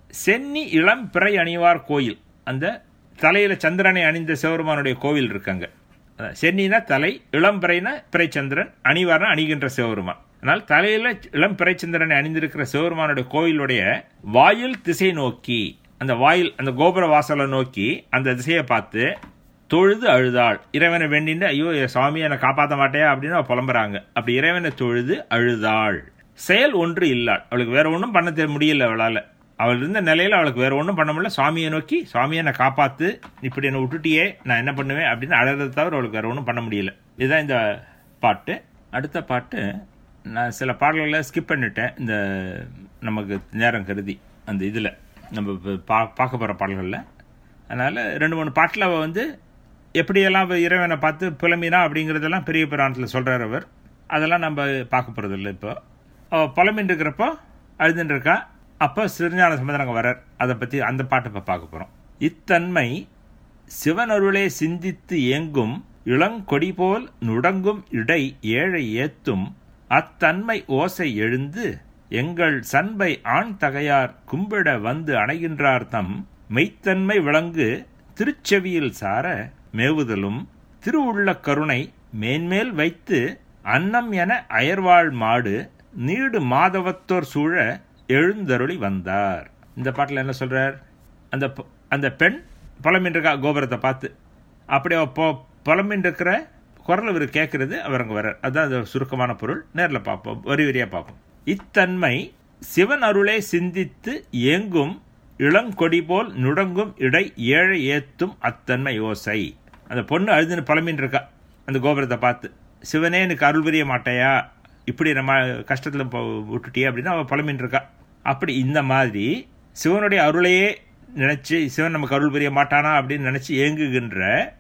Speaker 2: சென்னி இளம் பிறை அணிவார் கோயில் அந்த தலையில சந்திரனை அணிந்த சிவபெருமானுடைய கோவில் இருக்காங்க அதான் சென்னினா தலை இளம் பிறைனா பிறைச்சந்திரன் அணிவார்னா அணிகின்ற சிவபெருமான் ஆனால் தலையில இளம் பிறைச்சந்திரனை அணிந்திருக்கிற சிவபெருமானுடைய கோயிலுடைய வாயில் திசை நோக்கி அந்த வாயில் அந்த கோபுர வாசலை நோக்கி அந்த திசையை பார்த்து தொழுது அழுதாள் இறைவனை வேண்டின்னு ஐயோ என் சாமி என்னை காப்பாற்ற மாட்டேயா அப்படின்னு அவ புலம்புறாங்க அப்படி இறைவனை தொழுது அழுதாள் செயல் ஒன்று இல்லாள் அவளுக்கு வேற ஒன்றும் பண்ண தெ- முடியல அவளால் அவள் இருந்த நிலையில் அவளுக்கு வேற ஒன்றும் பண்ண முடியல சுவாமியை நோக்கி சுவாமியை என்னை காப்பாத்து இப்படி என்னை விட்டுட்டியே நான் என்ன பண்ணுவேன் அப்படின்னு அழறதை தவிர அவளுக்கு வேற ஒன்றும் பண்ண முடியல இதுதான் இந்த பாட்டு அடுத்த பாட்டு நான் சில பாடல்களை ஸ்கிப் பண்ணிட்டேன் இந்த நமக்கு நேரம் கருதி அந்த இதில் நம்ம இப்ப பா பார்க்க போகிற பாடல்களில் அதனால் ரெண்டு மூணு பாட்டில் அவள் வந்து எப்படியெல்லாம் அவ இறைவனை பார்த்து புலம்பினா அப்படிங்கிறதெல்லாம் பெரிய புராணத்தில் சொல்கிறார் அவர் அதெல்லாம் நம்ம பார்க்க போகிறது இல்லை இப்போ அவள் புலம்பின்னு இருக்கிறப்போ அழுதுன்னு இருக்கா அப்போ சிறுஞான சம்பந்தனங்க வரார் அதை பற்றி அந்த பாட்டை இப்போ பார்க்க போகிறோம் இத்தன்மை சிவனருளே சிந்தித்து ஏங்கும் இளங்கொடி போல் நுடங்கும் இடை ஏழை ஏத்தும் அத்தன்மை ஓசை எழுந்து எங்கள் சண்பை ஆண் தகையார் கும்பிட வந்து அணைகின்றார் தம் மெய்த்தன்மை விளங்கு திருச்செவியில் சார மேவுதலும் திருவுள்ள கருணை மேன்மேல் வைத்து அன்னம் என அயர்வாள் மாடு நீடு மாதவத்தோர் சூழ எழுந்தருளி வந்தார் இந்த பாட்டில் என்ன சொல்றார் அந்த பொ- அந்த பெண் புலம்பின் இருக்கா கோபுரத்தை பார்த்து அப்படி அவ பொ- புலம்பின் இருக்கிற குரல் இவர் கேட்கறது அவர் அங்கே வர்றார் அதுதான் அது சுருக்கமான பொருள் நேரில் பார்ப்போம் வரி வரியாக பார்ப்போம் இத்தன்மை சிவன் அருளே சிந்தித்து ஏங்கும் இளங்கொடி போல் நுடங்கும் இடை ஏழை ஏத்தும் அத்தன்மை யோசை அந்த பொண்ணு அழுதுன்னு புலம்பின் இருக்கா அந்த கோபுரத்தை பார்த்து சிவனே எனக்கு அருள் புரிய மாட்டையா இப்படி நம்ம கஷ்டத்தில் விட்டுட்டியே அப்படின்னு அவள் புலம்பின் இருக்கா அப்படி இந்த மாதிரி சிவனுடைய அருளையே நினைச்சு சிவன் நமக்கு அருள் புரிய மாட்டானா அப்படின்னு நினைச்சு ஏங்குகின்ற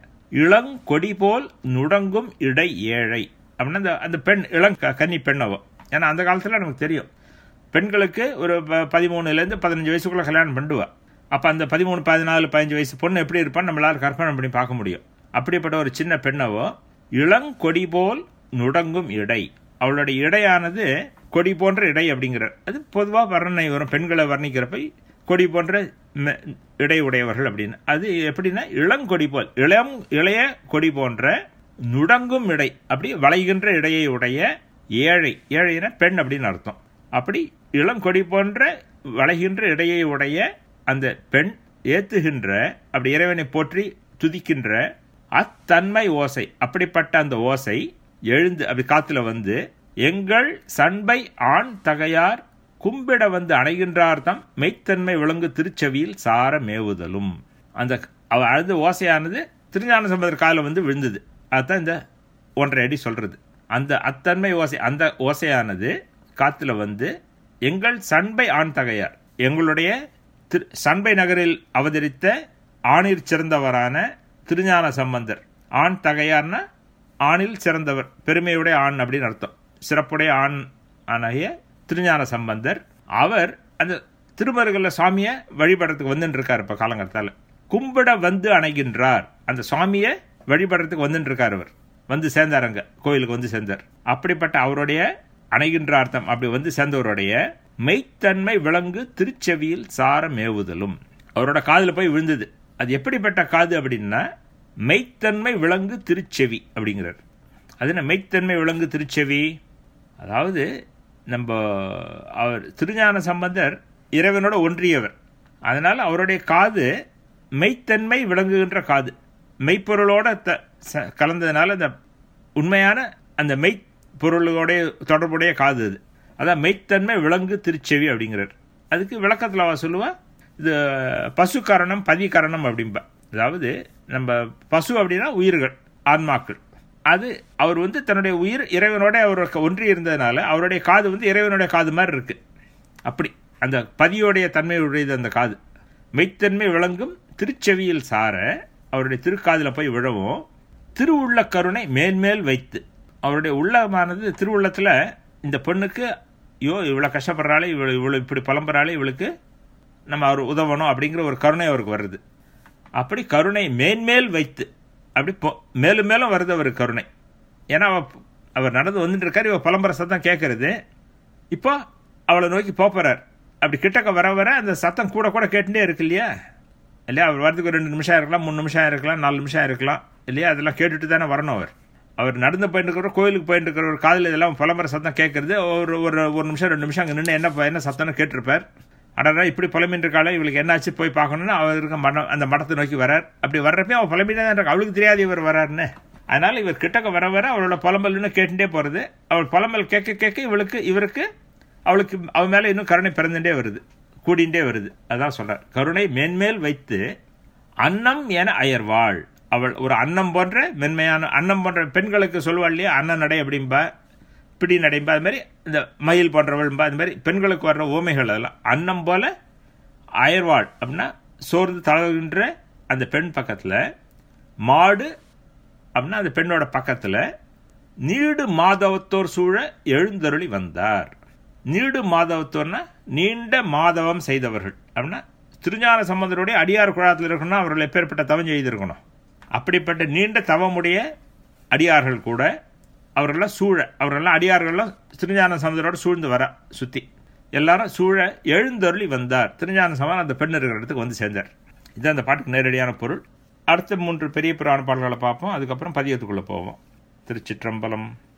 Speaker 2: இளங்கொடி போல் நுடங்கும் இடை ஏழை அப்படின்னா அந்த அந்த பெண் இளங் க- கன்னி பெண் அவ ஏன்னா அந்த காலத்தில் நமக்கு தெரியும் பெண்களுக்கு ஒரு ப- பதிமூணுலேருந்து பதினஞ்சு வயசுக்குள்ள கல்யாணம் பண்ணுவா அப்போ அந்த பதிமூணு பதினாலு பதினஞ்சு வயசு பொண்ணு எப்படி இருப்பான்னு நம்மளால கற்பனை பண்ணி பார்க்க முடியும் அப்படிப்பட்ட ஒரு சின்ன பெண்ணவோ இளங்கொடி போல் நுடங்கும் இடை அவளுடைய இடையானது கொடி போன்ற இடை அப்படிங்கிறார் அது பொதுவாக வர்ணனை வரும் பெண்களை வர்ணிக்கிறப்ப கொடி போன்ற மெ- இடை உடையவர்கள் அப்படின்னு அது எப்படின்னா இளங்கொடி போல் இளம் இளைய கொடி போன்ற நுடங்கும் இடை அப்படி வளைகின்ற இடையை உடைய ஏழை ஏழைனா பெண் அப்படின்னு அர்த்தம் அப்படி இளங்கொடி போன்ற வளைகின்ற இடையை உடைய அந்த பெண் ஏத்துகின்ற அப்படி இறைவனை போற்றி துதிக்கின்ற அத்தன்மை ஓசை அப்படிப்பட்ட அந்த ஓசை எழுந்து அப்படி காத்துல வந்து எங்கள் சண்பை ஆண் தகையார் கும்பிட வந்து அணைகின்றார் தம் மெய்த்தன்மை விளங்கு திருச்செவியில் சார மேவுதலும் அந்த அவ அழுத ஓசையானது திருஞான சம்பந்தர் காலில் வந்து விழுந்தது அதுதான் இந்த ஒன்றரை அடி சொல்றது அந்த அத்தன்மை ஓசை அந்த ஓசையானது காத்துல வந்து எங்கள் சண்பை ஆண் தகையார் எங்களுடைய திரு சண்பை நகரில் அவதரித்த ஆணிற் சிறந்தவரான திருஞான சம்பந்தர் ஆண் தகையார்னா ஆணில் சிறந்தவர் பெருமையுடைய ஆண் அப்படின்னு அர்த்தம் சிறப்புடைய ஆண் ஆனாகிய திருஞான சம்பந்தர் அவர் அந்த திருமருகல்ல சுவாமியை வழிபடுறதுக்கு வந்துட்டு இருக்காரு இப்ப காலங்கத்தால கும்பிட வந்து அணைகின்றார் அந்த சுவாமியை வழிபடுறதுக்கு வந்துட்டு இருக்கார் அவர் வந்து சேர்ந்தாருங்க கோயிலுக்கு வந்து சேர்ந்தார் அப்படிப்பட்ட அவருடைய அணைகின்ற அர்த்தம் அப்படி வந்து சேர்ந்தவருடைய மெய்த்தன்மை விளங்கு திருச்செவியில் சார மேவுதலும் அவரோட காதுல போய் விழுந்தது அது எப்படிப்பட்ட காது அப்படின்னா மெய்த்தன்மை விளங்கு திருச்செவி அப்படிங்கிறார் அது என்ன மெய்த்தன்மை விளங்கு திருச்செவி அதாவது நம்ம அவர் திருஞான சம்பந்தர் இறைவனோட ஒன்றியவர் அதனால அவருடைய காது மெய்த்தன்மை விளங்குகின்ற காது மெய்ப்பொருளோட த- ச- கலந்ததுனால அந்த உண்மையான அந்த மெய்ப்பொருளோட தொடர்புடைய காது அது அதான் மெய்த்தன்மை விளங்கு திருச்செவி அப்படிங்கிறார் அதுக்கு விளக்கத்தில் அவ சொல்லுவா இது பசு கரணம் பதி கரணம் அப்படிம்பா அதாவது நம்ம பசு அப்படின்னா உயிர்கள் ஆன்மாக்கள் அது அவர் வந்து தன்னுடைய உயிர் இறைவனோட அவர் ஒன்றி இருந்ததுனால அவருடைய காது வந்து இறைவனுடைய காது மாதிரி இருக்கு அப்படி அந்த பதியோடைய தன்மையுடையது அந்த காது மெய்த்தன்மை விளங்கும் திருச்செவியில் சார அவருடைய திருக்காதில் போய் விழவும் திருவுள்ள கருணை மேன்மேல் வைத்து அவருடைய உள்ளமானது திருவுள்ளத்தில் இந்த பொண்ணுக்கு ஐயோ இவ்வளோ கஷ்டப்படுறாளே இவ்வளோ இவ்வளோ இப்படி புலம்புறாளே இவளுக்கு நம்ம அவர் உதவணும் அப்படிங்கிற ஒரு கருணை அவருக்கு வருது அப்படி கருணை மேன்மேல் வைத்து அப்படி பொ- மேலும் மேலும் வருது அவர் கருணை ஏன்னா அவ அவர் நடந்து வந்துட்டு இருக்காரு இவ புலம்புற சத்தம் கேட்கறது இப்போ அவளை நோக்கி போறார் அப்படி கிட்டக்க வர வர அந்த சத்தம் கூட கூட கேட்டுட்டே இருக்கு இல்லையா இல்லையா அவர் வரதுக்கு ஒரு ரெண்டு நிமிஷம் இருக்கலாம் மூணு நிமிஷம் இருக்கலாம் நாலு நிமிஷம் இருக்கலாம் இல்லையா அதெல்லாம் கேட்டுட்டு தானே வரணும் அவர் அவர் நடந்து போயிட்டு இருக்கிற கோயிலுக்கு போயிட்டு இருக்கிற ஒரு காதில் இதெல்லாம் புலம்புற சத்தம் கேட்கறது ஒரு ஒரு ஒரு நிமிஷம் ரெண்டு நிமிஷம் அங்கே நின்று என்ன என்ன சத்தம்னு கேட்டிருப்பார் அடடா இப்படி புலம்பின்னு இருக்காளே இவளுக்கு என்னாச்சு போய் பார்க்கணும்னு அவர் இருக்க மடம் அந்த மடத்தை நோக்கி வரார் அப்படி வர்றப்பே அவள் புலம்பிட்டே தான் இருக்கா அவளுக்கு தெரியாது இவர் வராருன்னு அதனால இவர் கிட்டக்க வர வர அவளோட புலம்பல் இன்னும் கேட்டுட்டே போகிறது அவள் புலம்பல் கேட்க கேட்க இவளுக்கு இவருக்கு அவளுக்கு அவன் மேலே இன்னும் கருணை பிறந்துட்டே வருது கூடிண்டே வருது அதான் சொல்றார் கருணை மேன்மேல் வைத்து அன்னம் என அயர்வாள் அவள் ஒரு அன்னம் போன்ற மென்மையான அன்னம் போன்ற பெண்களுக்கு சொல்லுவாள் இல்லையா அன்ன நடை அப்படிம்பா பிடி நடைம்பா அது மாதிரி இந்த மயில் போன்றவள்பா அது மாதிரி பெண்களுக்கு வர்ற ஓமைகள் அதெல்லாம் அன்னம் போல அயர்வாள் அப்படின்னா சோர்ந்து தளர்கின்ற அந்த பெண் பக்கத்தில் மாடு அப்படின்னா அந்த பெண்ணோட பக்கத்தில் நீடு மாதவத்தோர் சூழ எழுந்தருளி வந்தார் நீடு மாதவத்தோர்னா நீண்ட மாதவம் செய்தவர்கள் அப்படின்னா திருஞான சம்பந்தருடைய அடியார் குழாத்தில் இருக்கணும்னா அவர்கள் எப்பேற்பட்ட தவம் செய்திருக்கணும் அப்படிப்பட்ட நீண்ட தவமுடைய அடியார்கள் கூட அவர்களெல்லாம் சூழ அவர்களெல்லாம் அடியார்கள்லாம் திருஞான சம்பந்தரோட சூழ்ந்து வர சுற்றி எல்லாரும் சூழ எழுந்தருளி வந்தார் திருஞான சம்பந்தம் அந்த பெண் இருக்கிற இடத்துக்கு வந்து சேர்ந்தார் இது அந்த பாட்டுக்கு நேரடியான பொருள் அடுத்த மூன்று பெரிய புராண பாடல்களை பார்ப்போம் அதுக்கப்புறம் பதியத்துக்குள்ளே போவோம் திருச்சிற்றம்பலம்